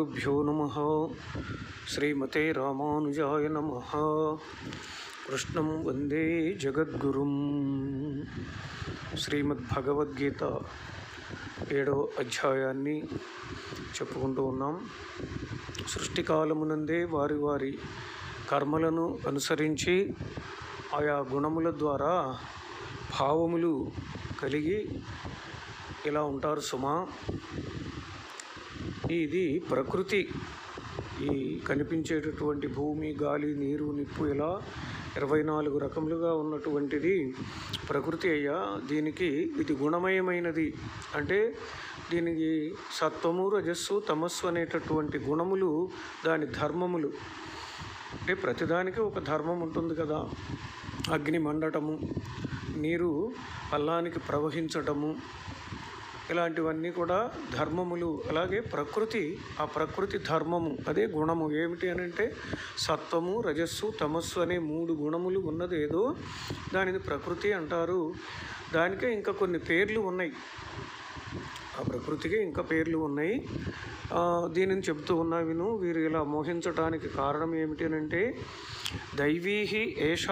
శ్రీగురుభ్యో నమ శ్రీమతే రామానుజాయ నమ కృష్ణం వందే జగద్గురుం శ్రీమద్భగవద్గీత ఏడో అధ్యాయాన్ని చెప్పుకుంటూ ఉన్నాం సృష్టి కాలమునందే వారి వారి కర్మలను అనుసరించి ఆయా గుణముల ద్వారా భావములు కలిగి ఇలా ఉంటారు సుమా ఇది ప్రకృతి ఈ కనిపించేటటువంటి భూమి గాలి నీరు నిప్పు ఇలా ఇరవై నాలుగు రకములుగా ఉన్నటువంటిది ప్రకృతి అయ్యా దీనికి ఇది గుణమయమైనది అంటే దీనికి సత్వము రజస్సు తమస్సు అనేటటువంటి గుణములు దాని ధర్మములు అంటే ప్రతిదానికి ఒక ధర్మం ఉంటుంది కదా అగ్ని మండటము నీరు పల్లానికి ప్రవహించటము ఇలాంటివన్నీ కూడా ధర్మములు అలాగే ప్రకృతి ఆ ప్రకృతి ధర్మము అదే గుణము ఏమిటి అని అంటే సత్వము రజస్సు తమస్సు అనే మూడు గుణములు ఉన్నది ఏదో దానిని ప్రకృతి అంటారు దానికే ఇంకా కొన్ని పేర్లు ఉన్నాయి ఆ ప్రకృతికి ఇంకా పేర్లు ఉన్నాయి ఆ, దీనిని చెబుతూ ఉన్నా విను వీరు ఇలా మోహించటానికి కారణం ఏమిటి అని అంటే దైవీహి ఏష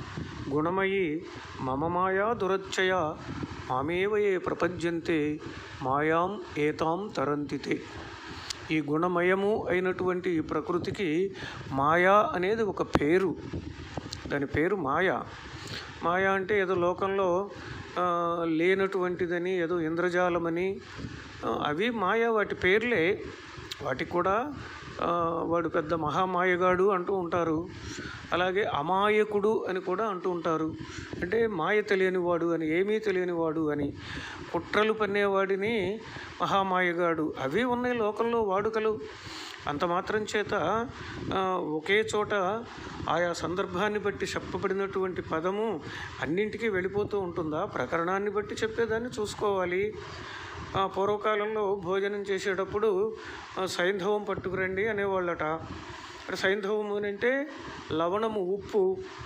గుణమయి మమ మాయా దురచ్చయ మామేవ ఏ ప్రపంచంతే మాయాం ఏతాం తరంతితే ఈ గుణమయము అయినటువంటి ఈ ప్రకృతికి మాయా అనేది ఒక పేరు దాని పేరు మాయా మాయా అంటే ఏదో లోకంలో ఆ, లేనటువంటిదని ఏదో ఇంద్రజాలమని ఆ, అవి మాయా వాటి పేర్లే వాటికి కూడా ఆ, వాడు పెద్ద మహామాయగాడు అంటూ ఉంటారు అలాగే అమాయకుడు అని కూడా అంటూ ఉంటారు అంటే మాయ తెలియనివాడు అని ఏమీ తెలియనివాడు అని కుట్రలు పన్నేవాడిని మహామాయగాడు అవి ఉన్నాయి లోకంలో వాడుకలు అంత మాత్రం చేత ఆ, ఒకే చోట ఆయా సందర్భాన్ని బట్టి చెప్పబడినటువంటి పదము అన్నింటికీ వెళ్ళిపోతూ ఉంటుందా ప్రకరణాన్ని బట్టి చెప్పేదాన్ని చూసుకోవాలి ఆ, పూర్వకాలంలో భోజనం చేసేటప్పుడు ఆ, సైంధవం పట్టుకురండి అనేవాళ్ళట అంటే సైంధవం అని అంటే లవణము ఉప్పు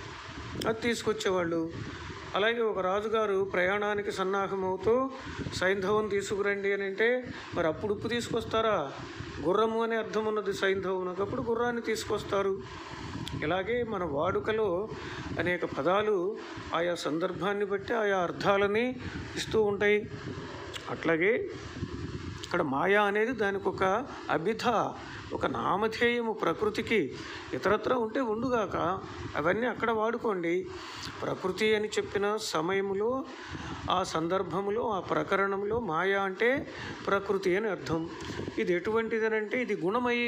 అది తీసుకొచ్చేవాళ్ళు అలాగే ఒక రాజుగారు ప్రయాణానికి సన్నాహమవుతూ సైంధవం తీసుకురండి అని అంటే మరి అప్పుడు ఉప్పు తీసుకొస్తారా గుర్రము అనే అర్థం ఉన్నది సైంధవం అప్పుడు గుర్రాన్ని తీసుకొస్తారు ఇలాగే మన వాడుకలో అనేక పదాలు ఆయా సందర్భాన్ని బట్టి ఆయా అర్థాలని ఇస్తూ ఉంటాయి అట్లాగే ఇక్కడ మాయా అనేది దానికి ఒక అభిధ ఒక నామధేయము ప్రకృతికి ఇతరత్ర ఉంటే ఉండుగాక అవన్నీ అక్కడ వాడుకోండి ప్రకృతి అని చెప్పిన సమయములో ఆ సందర్భములో ఆ ప్రకరణంలో మాయా అంటే ప్రకృతి అని అర్థం ఇది ఎటువంటిదనంటే ఇది గుణమయి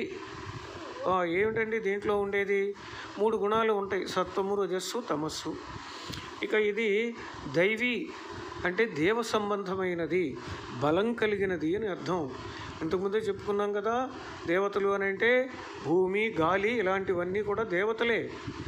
ఆ, ఏమిటండి దీంట్లో ఉండేది మూడు గుణాలు ఉంటాయి సత్వము రజస్సు తమస్సు ఇక ఇది దైవీ అంటే దేవ సంబంధమైనది బలం కలిగినది అని అర్థం ఇంతకుముందే చెప్పుకున్నాం కదా దేవతలు అని అంటే భూమి గాలి ఇలాంటివన్నీ కూడా దేవతలే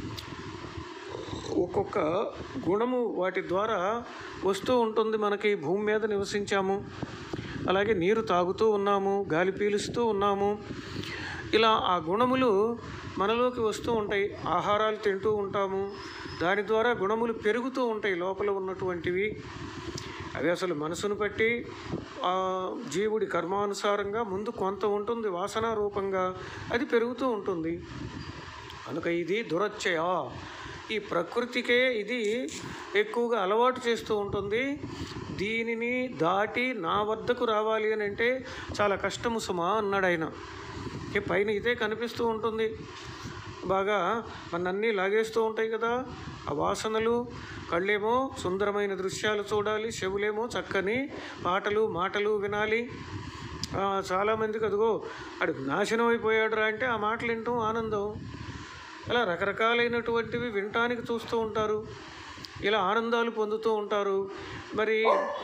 ఒక్కొక్క గుణము వాటి ద్వారా వస్తూ ఉంటుంది మనకి భూమి మీద నివసించాము అలాగే నీరు తాగుతూ ఉన్నాము గాలి పీలుస్తూ ఉన్నాము ఇలా ఆ గుణములు మనలోకి వస్తూ ఉంటాయి ఆహారాలు తింటూ ఉంటాము దాని ద్వారా గుణములు పెరుగుతూ ఉంటాయి లోపల ఉన్నటువంటివి అవి అసలు మనసును బట్టి ఆ జీవుడి కర్మానుసారంగా ముందు కొంత ఉంటుంది వాసన రూపంగా అది పెరుగుతూ ఉంటుంది కనుక ఇది దురచ్చయ ఈ ప్రకృతికే ఇది ఎక్కువగా అలవాటు చేస్తూ ఉంటుంది దీనిని దాటి నా వద్దకు రావాలి అని అంటే చాలా కష్టము సుమా అన్నాడు ఆయన ఈ పైన ఇదే కనిపిస్తూ ఉంటుంది బాగా మన్నన్నీ లాగేస్తూ ఉంటాయి కదా ఆ వాసనలు కళ్ళేమో సుందరమైన దృశ్యాలు చూడాలి చెవులేమో చక్కని పాటలు మాటలు వినాలి ఆ, చాలామందికి అదిగో అడు నాశనం అయిపోయాడు రా అంటే ఆ మాటలు వింటాం ఆనందం ఇలా రకరకాలైనటువంటివి వినటానికి చూస్తూ ఉంటారు ఇలా ఆనందాలు పొందుతూ ఉంటారు మరి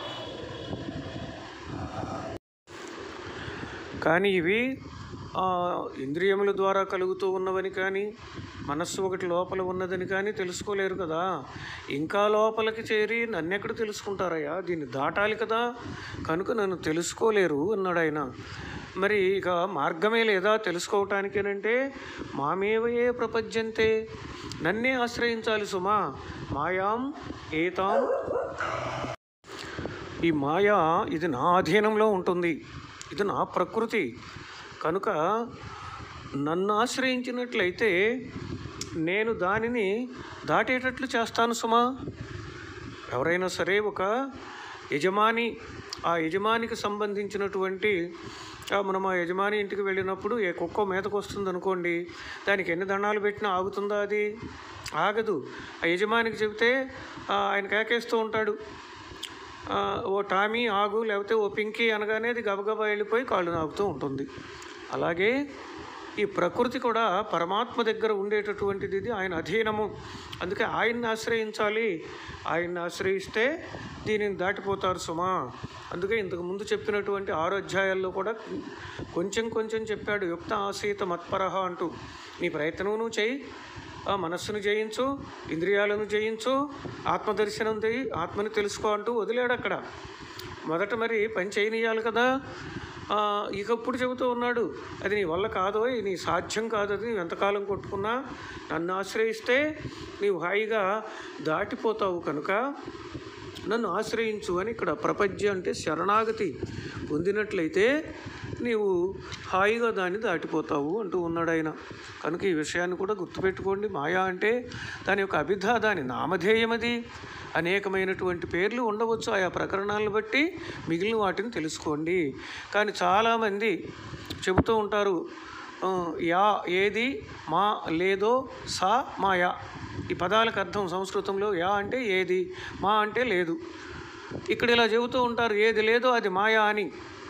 కానీ ఇవి ఆ, ఇంద్రియముల ద్వారా కలుగుతూ ఉన్నవని కానీ మనస్సు ఒకటి లోపల ఉన్నదని కానీ తెలుసుకోలేరు కదా ఇంకా లోపలికి చేరి నన్నెక్కడ తెలుసుకుంటారయ్యా దీన్ని దాటాలి కదా కనుక నన్ను తెలుసుకోలేరు అన్నాడు ఆయన మరి ఇక మార్గమే లేదా తెలుసుకోవటానికేనంటే మామేవయే ప్రపంచంతే నన్నే ఆశ్రయించాలి సుమా మాయాం ఏతాం ఈ మాయ ఇది నా అధీనంలో ఉంటుంది ఇది నా ప్రకృతి కనుక నన్ను ఆశ్రయించినట్లయితే నేను దానిని దాటేటట్లు చేస్తాను సుమా ఎవరైనా సరే ఒక యజమాని ఆ యజమానికి సంబంధించినటువంటి ఆ, మనం ఆ యజమాని ఇంటికి వెళ్ళినప్పుడు ఏ కుక్క మీదకు వస్తుంది అనుకోండి దానికి ఎన్ని దండాలు పెట్టినా ఆగుతుందా అది ఆగదు ఆ యజమానికి చెబితే ఆ, ఆయన కేకేస్తూ ఉంటాడు ఆ, ఓ టామీ ఆగు లేకపోతే ఓ పింకీ అనగానే అది గబగబా వెళ్ళిపోయి కాళ్ళు నాకుతూ ఉంటుంది అలాగే ఈ ప్రకృతి కూడా పరమాత్మ దగ్గర ఉండేటటువంటిది ఇది ఆయన అధీనము అందుకే ఆయన్ని ఆశ్రయించాలి ఆయన్ని ఆశ్రయిస్తే దీనిని దాటిపోతారు సుమా అందుకే ఇంతకు ముందు చెప్పినటువంటి ఆరు అధ్యాయాల్లో కూడా కొంచెం కొంచెం చెప్పాడు యుక్త ఆసీత మత్పరహ అంటూ నీ ప్రయత్నం నువ్వు చేయి ఆ మనస్సును జయించు ఇంద్రియాలను జయించు ఆత్మదర్శనం చేయి ఆత్మని తెలుసుకో అంటూ వదిలేడు అక్కడ మొదట మరి పని చేయనీయాలి కదా ఆ, ఇకప్పుడు చెబుతూ ఉన్నాడు అది నీ వల్ల కాదో నీ సాధ్యం కాదు అది నువ్వు ఎంతకాలం కొట్టుకున్నా నన్ను ఆశ్రయిస్తే నీవు హాయిగా దాటిపోతావు కనుక నన్ను ఆశ్రయించు అని ఇక్కడ ప్రపంచ అంటే శరణాగతి పొందినట్లయితే నీవు హాయిగా దాన్ని దాటిపోతావు అంటూ ఉన్నాడు ఆయన కనుక ఈ విషయాన్ని కూడా గుర్తుపెట్టుకోండి మాయా అంటే దాని యొక్క అభిధ దాని నామధేయం అది అనేకమైనటువంటి పేర్లు ఉండవచ్చు ఆయా ప్రకరణాలను బట్టి మిగిలిన వాటిని తెలుసుకోండి కానీ చాలామంది చెబుతూ ఉంటారు ఆ, యా ఏది మా లేదో సా మాయా ఈ పదాలకు అర్థం సంస్కృతంలో యా అంటే ఏది మా అంటే లేదు ఇక్కడ ఇలా చెబుతూ ఉంటారు ఏది లేదో అది మాయా అని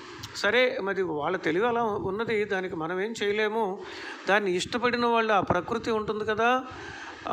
సరే మరి వాళ్ళ తెలివి అలా ఉన్నది దానికి మనం ఏం చేయలేము దాన్ని ఇష్టపడిన వాళ్ళ ఆ ప్రకృతి ఉంటుంది కదా ఆ,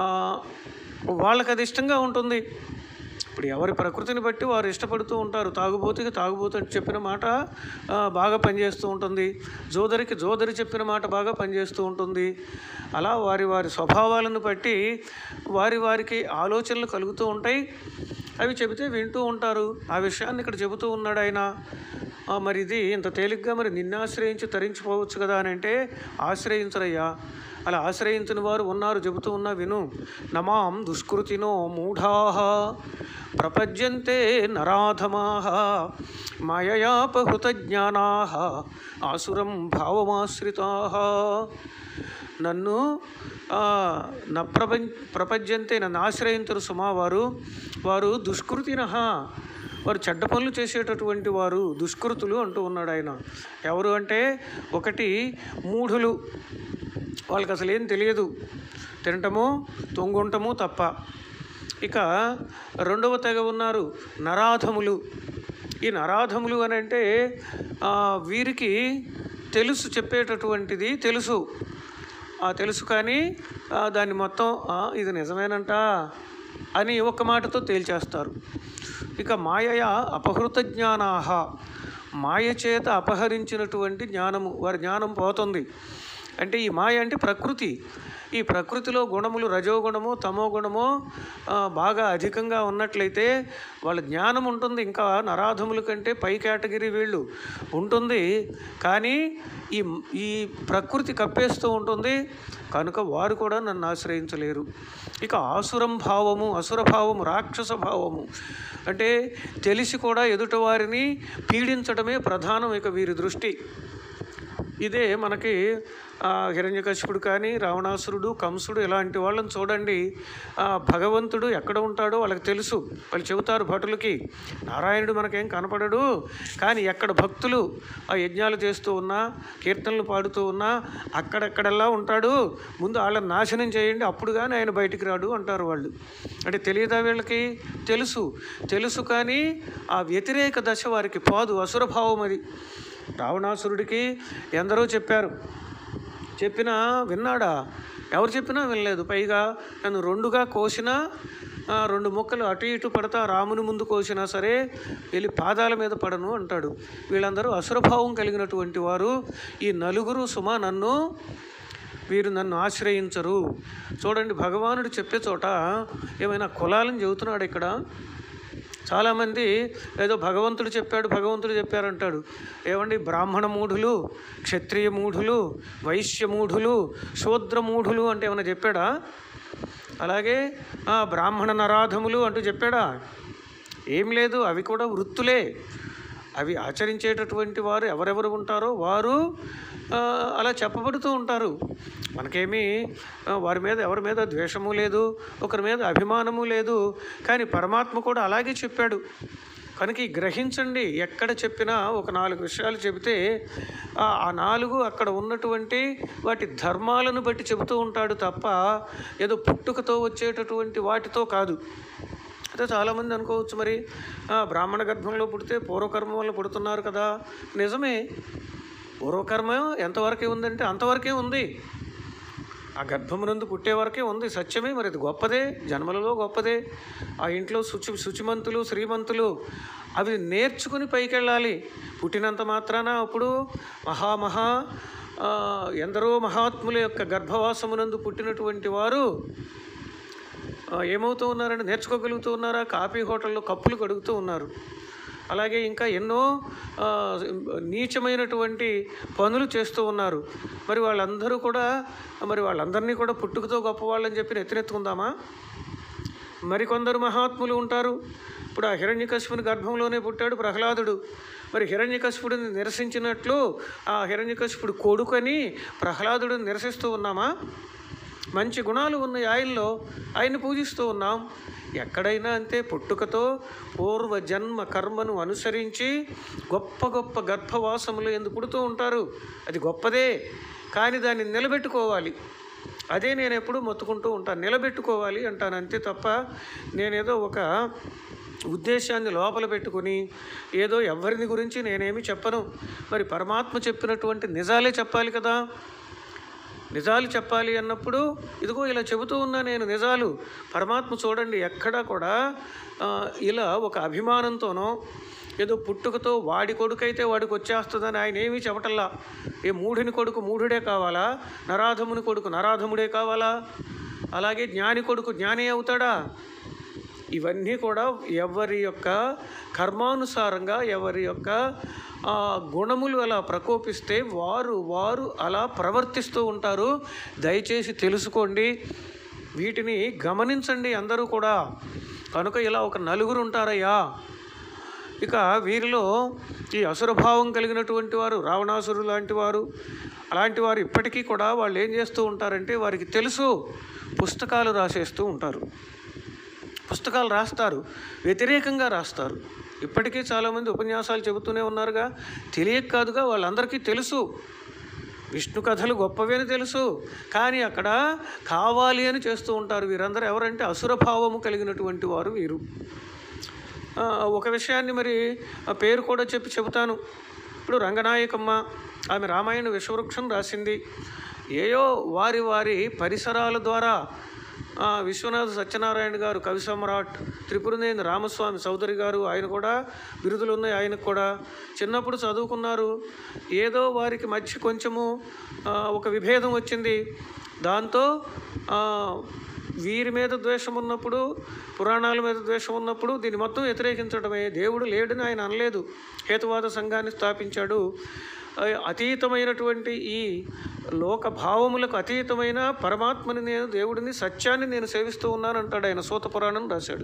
వాళ్ళకి అది ఇష్టంగా ఉంటుంది ఇప్పుడు ఎవరి ప్రకృతిని బట్టి వారు ఇష్టపడుతూ ఉంటారు తాగుబోతుకి తాగుబోతు అని చెప్పిన మాట ఆ, బాగా పనిచేస్తూ ఉంటుంది జోదరికి జోదరి చెప్పిన మాట బాగా పనిచేస్తూ ఉంటుంది అలా వారి వారి స్వభావాలను బట్టి వారి వారికి ఆలోచనలు కలుగుతూ ఉంటాయి అవి చెబితే వింటూ ఉంటారు ఆ విషయాన్ని ఇక్కడ చెబుతూ ఉన్నాడు ఆయన ఆ, మరి ఇది ఇంత తేలిగ్గా మరి నిన్ను ఆశ్రయించి తరించిపోవచ్చు కదా అని అంటే ఆశ్రయించరయ్యా అలా ఆశ్రయించిన వారు ఉన్నారు చెబుతూ ఉన్నా విను నమాం దుష్కృతినో మూఢాహ ప్రపద్యంతే నరాధమాహ మాయయాపహృత జ్ఞానా ఆసురం భావమాశ్రితా నన్ను ఆ, న ప్రపంచ ప్రపంచంతే నన్ను ఆశ్రయించరు సుమా వారు వారు దుష్కృతిన వారు చెడ్డ పనులు చేసేటటువంటి వారు దుష్కృతులు అంటూ ఉన్నాడు ఆయన ఎవరు అంటే ఒకటి మూఢులు వాళ్ళకి అసలు ఏం తెలియదు తినటము తొంగుంటము తప్ప ఇక రెండవ తెగ ఉన్నారు నరాధములు ఈ నరాధములు అని అంటే ఆ, వీరికి తెలుసు చెప్పేటటువంటిది తెలుసు ఆ తెలుసు కానీ ఆ, దాన్ని మొత్తం "ఆ, ఇది నిజమేనంట అని ఒక్క మాటతో తేల్చేస్తారు ఇక మాయయ అపహృత జ్ఞానాహ మాయ చేత అపహరించినటువంటి జ్ఞానము వారి జ్ఞానం పోతుంది అంటే ఈ మాయ అంటే ప్రకృతి ఈ ప్రకృతిలో గుణములు రజోగుణము తమో గుణము ఆ, బాగా అధికంగా ఉన్నట్లయితే వాళ్ళ జ్ఞానం ఉంటుంది ఇంకా నరాధముల కంటే పై కేటగిరీ వీళ్ళు ఉంటుంది కానీ ఈ ఈ ప్రకృతి కప్పేస్తూ ఉంటుంది కనుక వారు కూడా నన్ను ఆశ్రయించలేరు ఇక ఆసురం భావము అసుర భావము రాక్షస భావము అంటే తెలిసి కూడా ఎదుటివారిని పీడించడమే ప్రధానం ఇక వీరి దృష్టి ఇదే మనకి ఆ, హిరణ్యకశిపుడు కానీ రావణాసురుడు కంసుడు ఇలాంటి వాళ్ళని చూడండి ఆ, భగవంతుడు ఎక్కడ ఉంటాడో వాళ్ళకి తెలుసు వాళ్ళు చెబుతారు భటులకి నారాయణుడు మనకేం కనపడడు కానీ ఎక్కడ భక్తులు ఆ యజ్ఞాలు చేస్తూ ఉన్నా కీర్తనలు పాడుతూ ఉన్నా అక్కడెక్కడల్లా ఉంటాడు ముందు వాళ్ళని నాశనం చేయండి అప్పుడు కానీ ఆయన బయటికి రాడు అంటారు వాళ్ళు అంటే తెలియదా వీళ్ళకి తెలుసు తెలుసు కానీ ఆ వ్యతిరేక దశ వారికి పోదు అసురభావం అది రావణాసురుడికి ఎందరో చెప్పారు చెప్పినా విన్నాడా ఎవరు చెప్పినా వినలేదు పైగా నన్ను రెండుగా కోసినా ఆ, రెండు ముక్కలు అటు ఇటు పడతా రాముని ముందు కోసినా సరే వెళ్ళి పాదాల మీద పడను అంటాడు వీళ్ళందరూ అసురభావం కలిగినటువంటి వారు ఈ నలుగురు సుమ నన్ను వీరు నన్ను ఆశ్రయించరు చూడండి భగవానుడు చెప్పే చోట ఏమైనా కులాలను చెబుతున్నాడు ఇక్కడ చాలామంది ఏదో భగవంతుడు చెప్పాడు భగవంతుడు చెప్పారంటాడు ఏమండి బ్రాహ్మణ మూఢులు క్షత్రియ మూఢులు వైశ్య మూఢులు శూద్ర మూఢులు అంటే ఏమైనా చెప్పాడా అలాగే ఆ, బ్రాహ్మణ నరాధములు అంటూ చెప్పాడా ఏం లేదు అవి కూడా వృత్తులే అవి ఆచరించేటటువంటి వారు ఎవరెవరు ఉంటారో వారు ఆ, అలా చెప్పబడుతూ ఉంటారు మనకేమీ ఆ, వారి మీద ఎవరి మీద ద్వేషము లేదు ఒకరి మీద అభిమానము లేదు కానీ పరమాత్మ కూడా అలాగే చెప్పాడు కనుక ఈ గ్రహించండి ఎక్కడ చెప్పినా ఒక నాలుగు విషయాలు చెబితే ఆ ఆ నాలుగు అక్కడ ఉన్నటువంటి వాటి ధర్మాలను బట్టి చెబుతూ ఉంటాడు తప్ప ఏదో పుట్టుకతో వచ్చేటటువంటి వాటితో కాదు అయితే చాలామంది అనుకోవచ్చు మరి ఆ, బ్రాహ్మణ గర్భంలో పుడితే పూర్వకర్మ వల్ల పుడుతున్నారు కదా నిజమే పూర్వకర్మ ఎంతవరకే ఉందంటే అంతవరకే ఉంది ఆ గర్భమునందు పుట్టే వరకే ఉంది సత్యమే మరి అది గొప్పదే జన్మలలో గొప్పదే ఆ ఇంట్లో శుచి శుచిమంతులు శ్రీమంతులు అవి నేర్చుకుని పైకి వెళ్ళాలి పుట్టినంత మాత్రాన అప్పుడు మహామహా ఆ, ఎందరో మహాత్ముల యొక్క గర్భవాసమునందు పుట్టినటువంటి వారు ఆ, ఏమవుతూ ఉన్నారంటే నేర్చుకోగలుగుతూ ఉన్నారా కాఫీ హోటల్లో కప్పులు కడుగుతూ ఉన్నారు అలాగే ఇంకా ఎన్నో ఆ, నీచమైనటువంటి పనులు చేస్తూ ఉన్నారు మరి వాళ్ళందరూ కూడా మరి వాళ్ళందరినీ కూడా పుట్టుకతో గొప్పవాళ్ళని చెప్పి నెత్తినెత్తుకుందామా మరికొందరు మహాత్ములు ఉంటారు ఇప్పుడు ఆ హిరణ్యకశిపుని గర్భంలోనే పుట్టాడు ప్రహ్లాదుడు మరి హిరణ్యకశిపుడిని నిరసించినట్లు ఆ హిరణ్యకశిపుడు కొడుకని ప్రహ్లాదుడిని నిరసిస్తూ ఉన్నామా మంచి గుణాలు ఉన్న ఆయనలో ఆయన్ని పూజిస్తూ ఉన్నాం ఎక్కడైనా అంతే పుట్టుకతో పూర్వ జన్మ కర్మను అనుసరించి గొప్ప గొప్ప గర్భవాసములు ఎందుకు పుడుతూ ఉంటారు అది గొప్పదే కానీ దాన్ని నిలబెట్టుకోవాలి అదే నేను ఎప్పుడూ మొత్తుకుంటూ ఉంటాను నిలబెట్టుకోవాలి అంటాను అంతే తప్ప నేనేదో ఒక ఉద్దేశాన్ని లోపల పెట్టుకుని ఏదో ఎవరిని గురించి నేనేమి చెప్పను మరి పరమాత్మ చెప్పినటువంటి నిజాలే చెప్పాలి కదా నిజాలు చెప్పాలి అన్నప్పుడు ఇదిగో ఇలా చెబుతూ ఉన్నా నేను నిజాలు పరమాత్మ చూడండి ఎక్కడా కూడా ఆ, ఇలా ఒక అభిమానంతోనో ఏదో పుట్టుకతో వాడి కొడుకైతే వాడికి వచ్చేస్తుందని ఆయన ఏమీ చెప్పటల్లా ఏ మూఢుని కొడుకు మూఢుడే కావాలా నరాధముని కొడుకు నరాధముడే కావాలా అలాగే జ్ఞాని కొడుకు జ్ఞాని అవుతాడా ఇవన్నీ కూడా ఎవరి యొక్క కర్మానుసారంగా ఎవరి యొక్క ఆ, గుణములు అలా ప్రకోపిస్తే వారు వారు అలా ప్రవర్తిస్తూ ఉంటారు దయచేసి తెలుసుకోండి వీటిని గమనించండి అందరూ కూడా కనుక ఇలా ఒక నలుగురు ఉంటారయ్యా ఇక వీరిలో ఈ అసురభావం కలిగినటువంటి వారు రావణాసురు లాంటి వారు అలాంటి వారు ఇప్పటికీ కూడా వాళ్ళు ఏం చేస్తూ ఉంటారంటే వారికి తెలుసు పుస్తకాలు రాసేస్తూ ఉంటారు పుస్తకాలు రాస్తారు వ్యతిరేకంగా రాస్తారు ఇప్పటికీ చాలామంది ఉపన్యాసాలు చెబుతూనే ఉన్నారుగా తెలియక కాదుగా వాళ్ళందరికీ తెలుసు విష్ణు కథలు గొప్పవి అని తెలుసు కానీ అక్కడ కావాలి అని చేస్తూ ఉంటారు వీరందరూ ఎవరంటే అసురభావము కలిగినటువంటి వారు వీరు ఆ, ఒక విషయాన్ని మరి ఆ పేరు కూడా చెప్పి చెబుతాను ఇప్పుడు రంగనాయకమ్మ ఆమె రామాయణ విశ్వవృక్షం రాసింది ఏయో వారి వారి పరిసరాల ద్వారా ఆ, విశ్వనాథ సత్యనారాయణ గారు కవి సమ్రాట్ త్రిపురనేని రామస్వామి చౌదరి గారు ఆయన కూడా బిరుదులు ఉన్నాయి ఆయనకు కూడా చిన్నప్పుడు చదువుకున్నారు ఏదో వారికి మధ్య కొంచెము ఆ, ఒక విభేదం వచ్చింది దాంతో ఆ, వీరి మీద ద్వేషం ఉన్నప్పుడు పురాణాల మీద ద్వేషం ఉన్నప్పుడు దీన్ని మొత్తం వ్యతిరేకించడమే దేవుడు లేడని ఆయన అనలేదు హేతువాద సంఘాన్ని స్థాపించాడు ఆ, అతీతమైనటువంటి ఈ లోక భావములకు అతీతమైన పరమాత్మని నేను దేవుడిని సత్యాన్ని నేను సేవిస్తూ ఉన్నాను అంటాడు ఆయన సూత పురాణం రాశాడు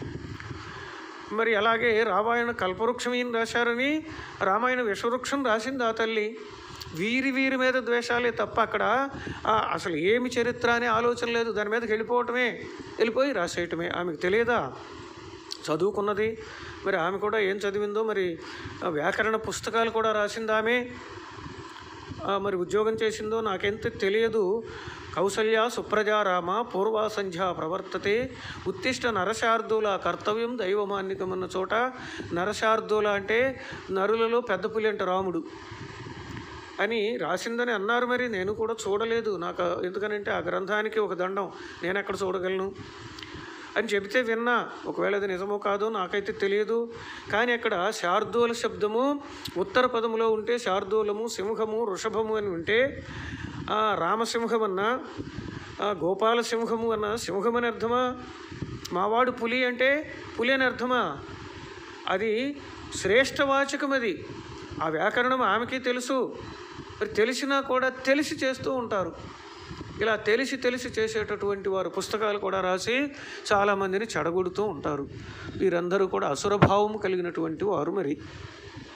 మరి అలాగే రామాయణ కల్పవృక్షం ఈయన రాశారని రామాయణ విశ్వవృక్షం రాసింది ఆ తల్లి వీరి వీరి మీద ద్వేషాలే తప్ప అక్కడ ఆ, అసలు ఏమి చరిత్ర అనే ఆలోచన లేదు దాని మీదకి వెళ్ళిపోవటమే వెళ్ళిపోయి రాసేయటమే ఆమెకు తెలియదా చదువుకున్నది మరి ఆమె కూడా ఏం చదివిందో మరి ఆ వ్యాకరణ పుస్తకాలు కూడా రాసింది ఆమె ఆ, మరి ఉద్యోగం చేసిందో నాకెంత తెలియదు కౌసల్య సుప్రజారామ పూర్వా సంధ్యా ప్రవర్తతే ఉత్తిష్ట నరశార్దూల కర్తవ్యం దైవమాన్నికమన్న చోట నరశార్దూల అంటే నరులలో పెద్ద పులి అంటే రాముడు అని రాసిందని అన్నారు మరి నేను కూడా చూడలేదు నాకు ఎందుకనంటే ఆ గ్రంథానికి ఒక దండం నేను ఎక్కడ చూడగలను అని చెబితే విన్నా ఒకవేళ అది నిజమో కాదో నాకైతే తెలియదు కానీ అక్కడ శార్దూల శబ్దము ఉత్తర పదములో ఉంటే శార్దూలము సింహము వృషభము అని ఉంటే ఆ, రామసింహం అన్న ఆ, గోపాల సింహము అన్న సింహం అని అర్థమా మావాడు పులి అంటే పులి అని అర్థమా అది శ్రేష్టవాచకం అది ఆ వ్యాకరణం ఆమెకి తెలుసు మరి తెలిసినా కూడా తెలిసి చేస్తూ ఉంటారు ఇలా తెలిసి తెలిసి చేసేటటువంటి వారు పుస్తకాలు కూడా రాసి చాలామందిని చెడగొడుతూ ఉంటారు వీరందరూ కూడా అసురభావము కలిగినటువంటి వారు మరి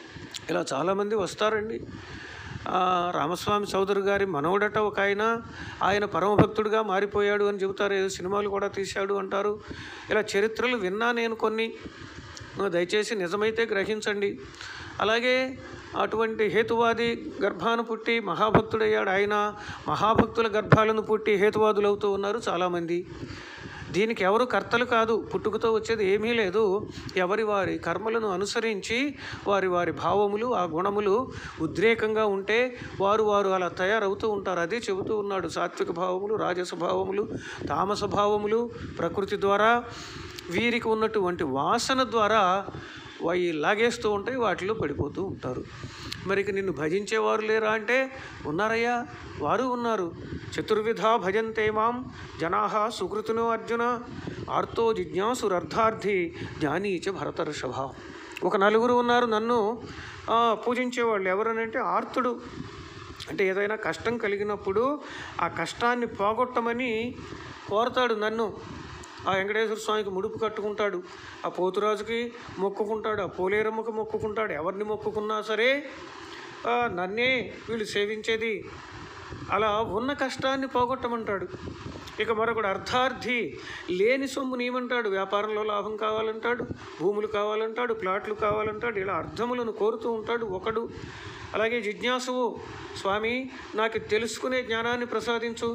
ఇలా చాలామంది వస్తారండి ఆ, రామస్వామి చౌదరి గారి మనవడట ఒక ఆయన ఆయన పరమభక్తుడిగా మారిపోయాడు అని చెబుతారు ఏదో సినిమాలు కూడా తీశాడు అంటారు ఇలా చరిత్రలు విన్నా నేను కొన్ని ఆ, దయచేసి నిజమైతే గ్రహించండి అలాగే అటువంటి హేతువాది గర్భాన పుట్టి మహాభక్తుడయ్యాడు ఆయన మహాభక్తుల గర్భాలను పుట్టి హేతువాదులు అవుతూ ఉన్నారు చాలామంది దీనికి ఎవరు కర్తలు కాదు పుట్టుకతో వచ్చేది ఏమీ లేదు ఎవరి వారి కర్మలను అనుసరించి వారి వారి భావములు ఆ గుణములు ఉద్రేకంగా ఉంటే వారు వారు అలా తయారవుతూ ఉంటారు అదే చెబుతూ ఉన్నాడు సాత్విక భావములు రాజస భావములు తామస భావములు ప్రకృతి ద్వారా వీరికి ఉన్నటువంటి వాసన ద్వారా అవి లాగేస్తూ ఉంటాయి వాటిలో పడిపోతూ ఉంటారు మరి ఇక నిన్ను భజించేవారు లేరా అంటే ఉన్నారయ్యా వారు ఉన్నారు చతుర్విధ భజంతే మాం జనా సుకృతును అర్జున ఆర్తో జిజ్ఞాసురర్థార్థి జ్ఞానీచ భరతర్షభ ఒక నలుగురు ఉన్నారు నన్ను ఆ, పూజించేవాళ్ళు ఎవరనంటే ఆర్తుడు అంటే ఏదైనా కష్టం కలిగినప్పుడు ఆ కష్టాన్ని పోగొట్టమని కోరతాడు నన్ను ఆ వెంకటేశ్వర స్వామికి ముడుపు కట్టుకుంటాడు ఆ పోతురాజుకి మొక్కుకుంటాడు ఆ పోలేరమ్మకి మొక్కుకుంటాడు ఎవరిని మొక్కుకున్నా సరే ఆ, నన్నే వీళ్ళు సేవించేది అలా ఉన్న కష్టాన్ని పోగొట్టమంటాడు ఇక మరొకడు అర్థార్థి లేని సొమ్ము నీమంటాడు వ్యాపారంలో లాభం కావాలంటాడు భూములు కావాలంటాడు ప్లాట్లు కావాలంటాడు ఇలా అర్థములను కోరుతూ ఉంటాడు ఒకడు అలాగే జిజ్ఞాసువు స్వామి నాకు తెలుసుకునే జ్ఞానాన్ని ప్రసాదించు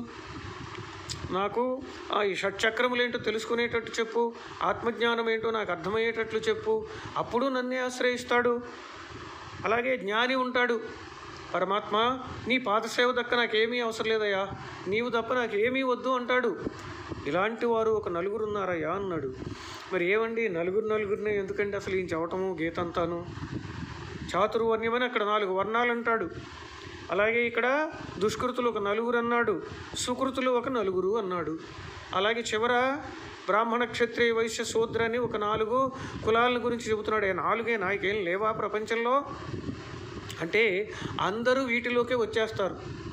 నాకు ఆ ఈ షట్చక్రములు ఏంటో తెలుసుకునేటట్టు చెప్పు ఆత్మజ్ఞానం ఏంటో నాకు అర్థమయ్యేటట్లు చెప్పు అప్పుడు నన్నే ఆశ్రయిస్తాడు అలాగే జ్ఞాని ఉంటాడు పరమాత్మ నీ పాదసేవ దక్క నాకేమీ అవసరం లేదయ్యా నీవు తప్ప నాకేమీ వద్దు అంటాడు ఇలాంటి వారు ఒక నలుగురు ఉన్నారయ్యా అన్నాడు మరి ఏమండి నలుగురు నలుగురిని ఎందుకంటే అసలు ఈయన చెప్పటము గీతంతాను చాతుర్వర్ణ్యమని అక్కడ నాలుగు వర్ణాలు అంటాడు అలాగే ఇక్కడ దుష్కృతులు ఒక నలుగురు అన్నాడు సుకృతులు ఒక నలుగురు అన్నాడు అలాగే చివర బ్రాహ్మణ క్షత్రియ వైశ్య శూద్ర అని ఒక నాలుగు కులాల గురించి చెబుతున్నాడు ఏ నాలుగే నాకేం లేవా ప్రపంచంలో అంటే అందరూ వీటిలోకే వచ్చేస్తారు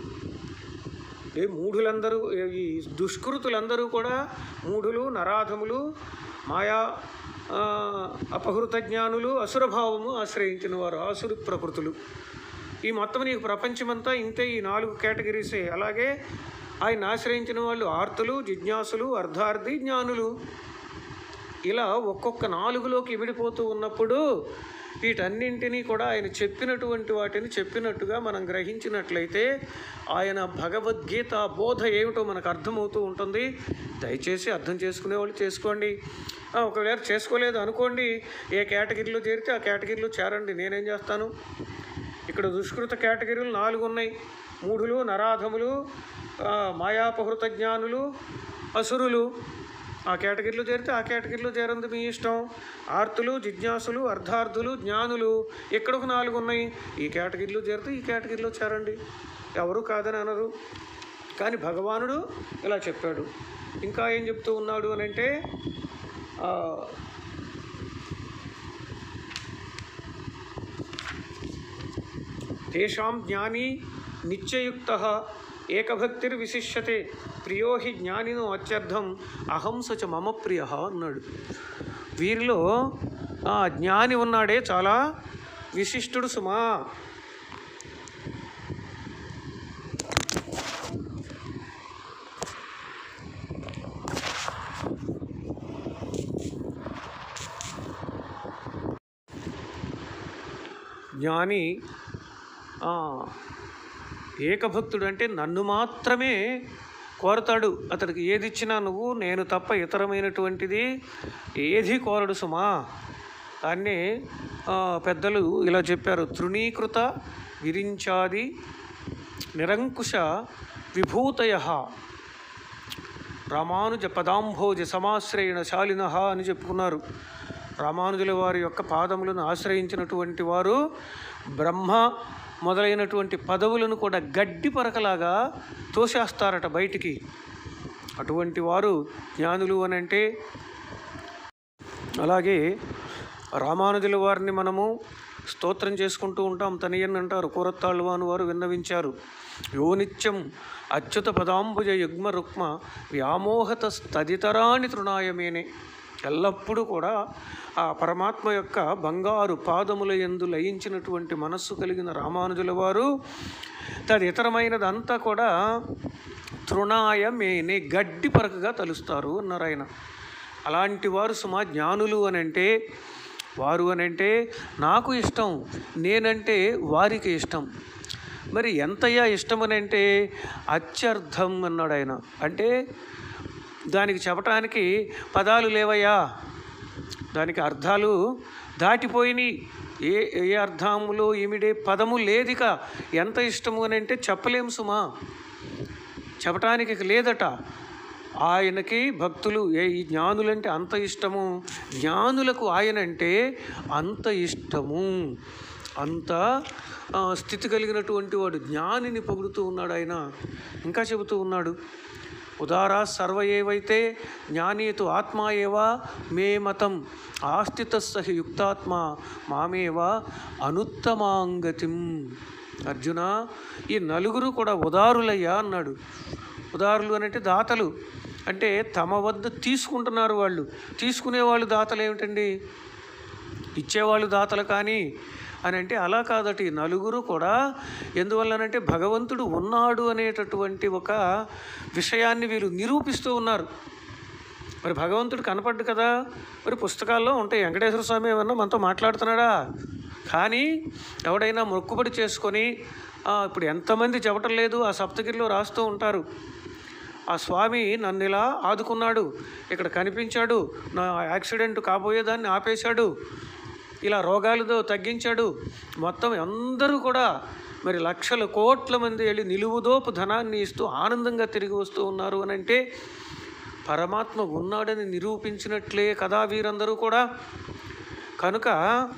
ఏ మూఢులందరూ ఏ- ఈ దుష్కృతులందరూ కూడా మూఢులు నరాధములు మాయా ఆ, అపహృత జ్ఞానులు అసురభావము ఆశ్రయించిన వారు ఆసురు ప్రకృతులు ఈ మొత్తం నీకు ప్రపంచమంతా ఇంతే ఈ నాలుగు కేటగిరీసే అలాగే ఆయన ఆశ్రయించిన వాళ్ళు ఆర్తులు జిజ్ఞాసులు అర్ధార్థి జ్ఞానులు ఇలా ఒక్కొక్క నాలుగులోకి ఇమిడిపోతూ ఉన్నప్పుడు వీటన్నింటినీ కూడా ఆయన చెప్పినటువంటి వాటిని చెప్పినట్టుగా మనం గ్రహించినట్లయితే ఆయన భగవద్గీత బోధ ఏమిటో మనకు అర్థమవుతూ ఉంటుంది దయచేసి అర్థం చేసుకునే వాళ్ళు చేసుకోండి ఆ, ఒకవేళ చేసుకోలేదు అనుకోండి ఏ కేటగిరీలో చేరితే ఆ కేటగిరీలో చేరండి నేనేం చేస్తాను ఇక్కడ దుష్కృత కేటగిరీలు నాలుగు ఉన్నాయి మూఢులు నరాధములు ఆ, మాయాపహృత జ్ఞానులు అసురులు ఆ కేటగిరీలో చేరితే ఆ కేటగిరీలో చేరంది మీ ఇష్టం ఆర్తులు జిజ్ఞాసులు అర్ధార్థులు జ్ఞానులు ఇక్కడ ఒక నాలుగు ఉన్నాయి ఈ కేటగిరీలో చేరితే ఈ కేటగిరీలో చేరండి ఎవరు కాదని అనరు కానీ భగవానుడు ఇలా చెప్పాడు ఇంకా ఏం చెప్తూ ఉన్నాడు అని అంటే ఆ, తేషాం జ్ఞాని నిత్యయుక్త ఏకభక్తిర్విశిష్యతే ప్రియో హి జ్ఞానినో అత్యర్థం అహం సచ మమ ప్రియ అన్నాడు వీరిలో ఆ జ్ఞాని ఉన్నాడే చాలా విశిష్టుడు సుమా జ్ఞాని ఆ, ఏకభక్తుడు అంటే నన్ను మాత్రమే కోరతాడు అతడికి ఏది ఇచ్చినా నువ్వు నేను తప్ప ఇతరమైనటువంటిది ఏది కోరడు సుమా దాన్నే ఆ, పెద్దలు ఇలా చెప్పారు తృణీకృత విరించాది నిరంకుశ విభూతయ రామానుజ పదాంభోజ సమాశ్రయణ శాలిన అని చెప్పుకున్నారు రామానుజుల వారి యొక్క పాదములను ఆశ్రయించినటువంటి వారు బ్రహ్మ మొదలైనటువంటి పదవులను కూడా గడ్డి పరకలాగా తోసేస్తారట బయటికి అటువంటి వారు జ్ఞానులు అని అంటే అలాగే రామానుజుల వారిని మనము స్తోత్రం చేసుకుంటూ ఉంటాం తనియన్ అంటారు కూరత్తాళ్ళవాను వారు విన్నవించారు యో నిత్యం అచ్యుత పదాంబుజ యుగ్మ రుక్మ వ్యామోహత తదితరాని తృణాయమేనే ఎల్లప్పుడూ కూడా ఆ పరమాత్మ యొక్క బంగారు పాదముల యందు లయించినటువంటి మనస్సు కలిగిన రామానుజుల వారు తదితరమైనదంతా కూడా తృణాయ మేనే గడ్డి పరకగా తలుస్తారు అన్నారు ఆయన అలాంటి వారు సుమా జ్ఞానులు అని అంటే వారు అని అంటే నాకు ఇష్టం నేనంటే వారికి ఇష్టం మరి ఎంతయ్యా ఇష్టం అని అంటే అత్యర్థం అన్నాడు ఆయన అంటే దానికి చెప్పటానికి పదాలు లేవయ్యా దానికి అర్థాలు దాటిపోయినాయి ఏ ఏ అర్థములో ఇమిడే పదము లేదిక ఎంత ఇష్టము అని అంటే చెప్పలేము సుమా చెప్పటానికి ఇక లేదట ఆయనకి భక్తులు ఏ ఈ జ్ఞానులంటే అంత ఇష్టము జ్ఞానులకు ఆయన అంటే అంత ఇష్టము అంత ఆ, స్థితి కలిగినటువంటి వాడు జ్ఞానిని పొగుడుతూ ఉన్నాడు ఆయన ఇంకా చెబుతూ ఉన్నాడు ఉదారా సర్వ ఏవైతే జ్ఞానీతు ఆత్మా ఏవా మే మతం ఆస్థిత సహి యుక్తాత్మ మామేవ అనుత్తమాంగతిం అర్జున ఈ నలుగురు కూడా ఉదారులయ్యా అన్నాడు ఉదారులు అని అంటే దాతలు అంటే తమ వద్ద తీసుకుంటున్నారు వాళ్ళు తీసుకునేవాళ్ళు దాతలు ఏమిటండి ఇచ్చేవాళ్ళు దాతలు కానీ అని అంటే అలా కాదట ఈ నలుగురు కూడా ఎందువల్లనంటే భగవంతుడు ఉన్నాడు అనేటటువంటి ఒక విషయాన్ని వీరు నిరూపిస్తూ ఉన్నారు మరి భగవంతుడు కనపడ్డు కదా మరి పుస్తకాల్లో ఉంటాయి వెంకటేశ్వర స్వామి ఏమన్నా మనతో మాట్లాడుతున్నాడా కానీ ఎవడైనా మొక్కుబడి చేసుకొని "ఆ, ఇప్పుడు ఎంతమంది చెప్పటం లేదు ఆ సప్తగిరిలో రాస్తూ ఉంటారు ఆ స్వామి నన్ను ఇలా ఆదుకున్నాడు ఇక్కడ కనిపించాడు నా యాక్సిడెంట్ కాబోయేదాన్ని ఆపేశాడు ఇలా రోగాలతో తగ్గించాడు మొత్తం అందరూ కూడా మరి లక్షల కోట్ల మంది వెళ్ళి నిలువుదోపు ధనాన్ని ఇస్తూ ఆనందంగా తిరిగి వస్తూ ఉన్నారు అని అంటే పరమాత్మ ఉన్నాడని నిరూపించినట్లే కదా వీరందరూ కూడా కనుక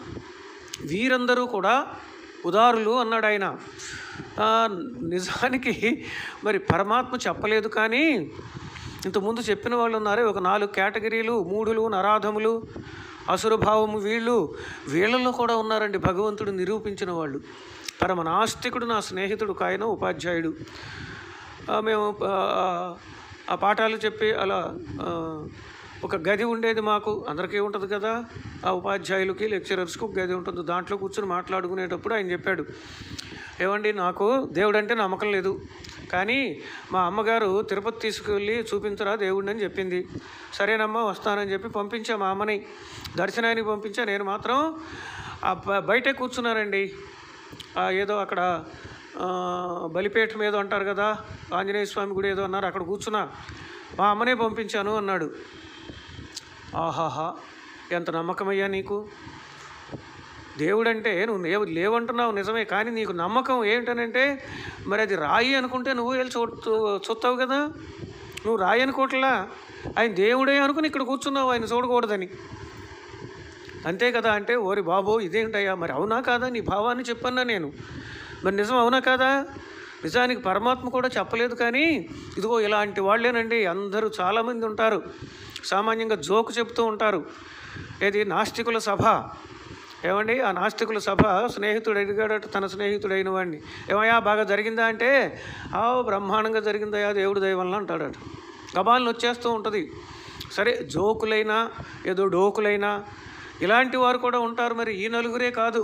వీరందరూ కూడా ఉదారులు అన్నాడు ఆయన ఆ, నిజానికి మరి పరమాత్మ చెప్పలేదు కానీ ఇంతకుముందు చెప్పిన వాళ్ళు ఉన్నారే ఒక నాలుగు కేటగిరీలు మూడులు నరాధములు అసురభావము వీళ్ళు వీళ్ళలో కూడా ఉన్నారండి భగవంతుడు నిరూపించిన వాళ్ళు పరమ నాస్తికుడు నా స్నేహితుడు కాయన ఉపాధ్యాయుడు ఆ, మేము ఆ, ఆ పాఠాలు చెప్పి అలా ఆ, ఒక గది ఉండేది మాకు అందరికీ ఉంటుంది కదా ఆ ఉపాధ్యాయులకి లెక్చరర్స్కి ఒక గది ఉంటుంది దాంట్లో కూర్చొని మాట్లాడుకునేటప్పుడు ఆయన చెప్పాడు ఏమండి నాకు దేవుడు అంటే నమ్మకం లేదు కానీ మా అమ్మగారు తిరుపతి తీసుకువెళ్ళి చూపించరా దేవుడిని అని చెప్పింది సరేనమ్మా వస్తానని చెప్పి పంపించా మా అమ్మని దర్శనానికి పంపించా నేను మాత్రం ఆ బ- బయటే కూర్చున్నానండి ఆ ఏదో అక్కడ ఆ, బలిపేట మీద అంటారు కదా ఆంజనేయ స్వామి గుడి ఏదో అన్నారు అక్కడ కూర్చున్నా మా అమ్మనే పంపించాను అన్నాడు ఆహాహా ఎంత నమ్మకమయ్యా నీకు దేవుడంటే నువ్వు లేవు లేవంటున్నావు నిజమే కానీ నీకు నమ్మకం ఏంటనంటే మరి అది రాయి అనుకుంటే నువ్వు వెళ్ళి చూ చూస్తావు కదా నువ్వు రాయి అనుకోవట్లా ఆయన దేవుడే అనుకుని ఇక్కడ కూర్చున్నావు ఆయన చూడకూడదని అంతే కదా అంటే ఓరి బాబు ఇదేంటయ్యా మరి అవునా కాదా నీ భావాన్ని చెప్పన్నా నేను మరి నిజం అవునా కాదా నిజానికి పరమాత్మ కూడా చెప్పలేదు కానీ ఇదిగో ఇలాంటి వాళ్ళేనండి అందరూ చాలామంది ఉంటారు సామాన్యంగా జోకు చెప్తూ ఉంటారు ఏది నాస్తికుల సభ ఏమండి ఆ నాస్తికుల సభ స్నేహితుడు అడిగాడట తన స్నేహితుడైన వాడిని ఏమయ్యా బాగా జరిగిందా అంటే ఆ బ్రహ్మాండంగా జరిగిందయ్యా దేవుడి దయ వలన అంటాడట గబాలను వచ్చేస్తూ ఉంటుంది సరే జోకులైనా ఏదో డోకులైనా ఇలాంటి వారు కూడా ఉంటారు మరి ఈ నలుగురే కాదు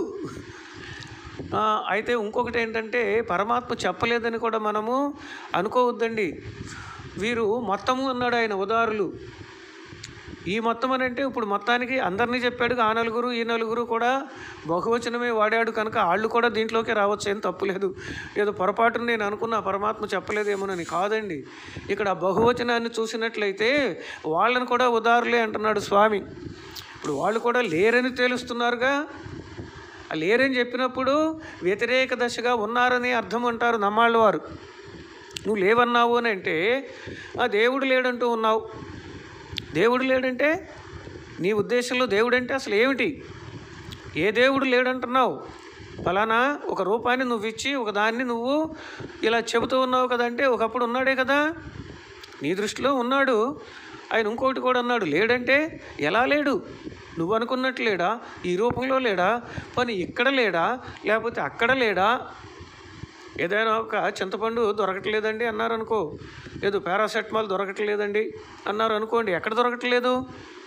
ఆ, అయితే ఇంకొకటి ఏంటంటే పరమాత్మ చెప్పలేదని కూడా మనము అనుకోవద్దండి వీరు మొత్తము అన్నాడు ఆయన ఉదారులు ఈ మొత్తం అని అంటే ఇప్పుడు మొత్తానికి అందరినీ చెప్పాడు ఆ నలుగురు ఈ నలుగురు కూడా బహువచనమే వాడాడు కనుక వాళ్ళు కూడా దీంట్లోకి రావచ్చు ఏం తప్పులేదు ఏదో పొరపాటున నేను అనుకున్న పరమాత్మ చెప్పలేదేమోనని కాదండి ఇక్కడ ఆ బహువచనాన్ని చూసినట్లయితే వాళ్ళని కూడా ఉదారులే అంటున్నాడు స్వామి ఇప్పుడు వాళ్ళు కూడా లేరని తేలుస్తున్నారుగా ఆ లేరని చెప్పినప్పుడు వ్యతిరేక దశగా ఉన్నారని అర్థం అంటారు నమ్మాళ్ళ వారు నువ్వు లేవన్నావు అని అంటే ఆ దేవుడు లేడంటూ ఉన్నావు దేవుడు లేడంటే నీ ఉద్దేశంలో దేవుడు అంటే అసలు ఏమిటి ఏ దేవుడు లేడంటున్నావు ఫలానా ఒక రూపాన్ని నువ్వు ఇచ్చి ఒక దాన్ని నువ్వు ఇలా చెబుతూ ఉన్నావు కదంటే ఒకప్పుడు ఉన్నాడే కదా నీ దృష్టిలో ఉన్నాడు ఆయన ఇంకోటి కూడా అన్నాడు లేడంటే ఎలా లేడు నువ్వు అనుకున్నట్టు లేడా ఈ రూపంలో లేడా పని ఇక్కడ లేడా లేకపోతే అక్కడ లేడా ఏదైనా ఒక చింతపండు దొరకట్లేదండి అన్నారు అనుకో ఏదో పారాసెటమాల్ దొరకట్లేదండి అన్నారు అనుకోండి ఎక్కడ దొరకట్లేదు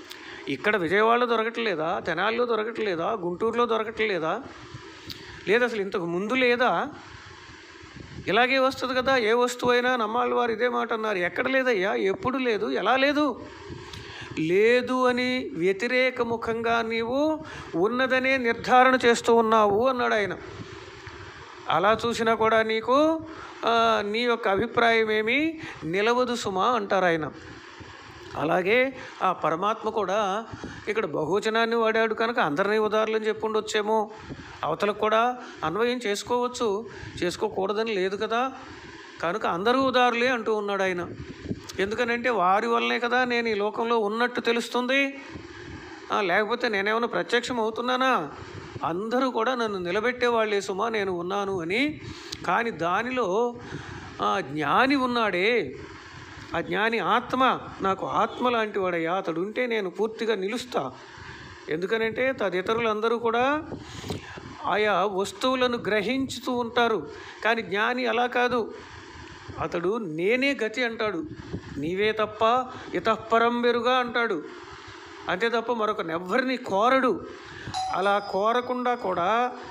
ఇక్కడ విజయవాడలో దొరకట్లేదా తెనాలిలో దొరకట్లేదా గుంటూరులో దొరకట్లేదా లేదా అసలు ఇంతకు ముందు లేదా ఇలాగే వస్తుంది కదా ఏ వస్తువు అయినా నమ్మాలి వారు ఇదే మాట అన్నారు ఎక్కడ లేదయ్యా ఎప్పుడు లేదు ఎలా లేదు లేదు అని వ్యతిరేక ముఖంగా నీవు ఉన్నదనే నిర్ధారణ చేస్తూ ఉన్నావు అన్నాడు ఆయన అలా చూసినా కూడా నీకు ఆ, నీ యొక్క అభిప్రాయం ఏమి నిలవదు సుమా అంటారు ఆయన అలాగే ఆ పరమాత్మ కూడా ఇక్కడ బహువచనాన్ని వాడాడు కనుక అందరినీ ఉదాహరణలు చెప్పుండొచ్చేమో అవతలకు కూడా అన్వయం చేసుకోవచ్చు చేసుకోకూడదని లేదు కదా కనుక అందరూ ఉదారులే అంటూ ఉన్నాడు ఆయన ఎందుకనంటే వారి వల్లనే కదా నేను ఈ లోకంలో ఉన్నట్టు తెలుస్తుంది ఆ, లేకపోతే నేనేమైనా ప్రత్యక్షం అవుతున్నానా అందరూ కూడా నన్ను నిలబెట్టే వాళ్ళే సుమా నేను ఉన్నాను అని కానీ దానిలో ఆ, జ్ఞాని ఉన్నాడే ఆ జ్ఞాని ఆత్మ నాకు ఆత్మ లాంటి వాడయ్యా అతడు ఉంటే నేను పూర్తిగా నిలుస్తా ఎందుకనంటే తదితరులందరూ కూడా ఆయా వస్తువులను గ్రహించుతూ ఉంటారు కానీ జ్ఞాని అలా కాదు అతడు నేనే గతి అంటాడు నీవే తప్ప ఇతఃపరం వెరుగా అంటాడు అంతే తప్ప మరొక నెవ్వరిని కోరడు అలా కోరకుండా కూడా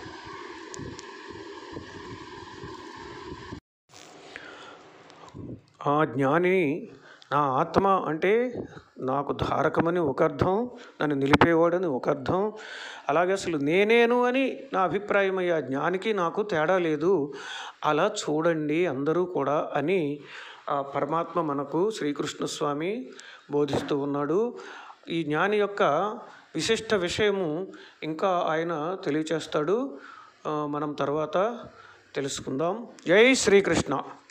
ఆ జ్ఞాని నా ఆత్మ అంటే నాకు ధారకమని ఒక అర్థం నన్ను నిలిపేవాడని ఒక అర్థం అలాగే అసలు నేనేను అని నా అభిప్రాయం అయ్యా జ్ఞానికి నాకు తేడా లేదు అలా చూడండి అందరూ కూడా అని ఆ పరమాత్మ మనకు శ్రీకృష్ణ స్వామి బోధిస్తూ ఉన్నాడు ఈ జ్ఞాని యొక్క విశిష్ట విషయము ఇంకా ఆయన తెలియచేస్తాడు ఆ, మనం తర్వాత తెలుసుకుందాం జై శ్రీకృష్ణ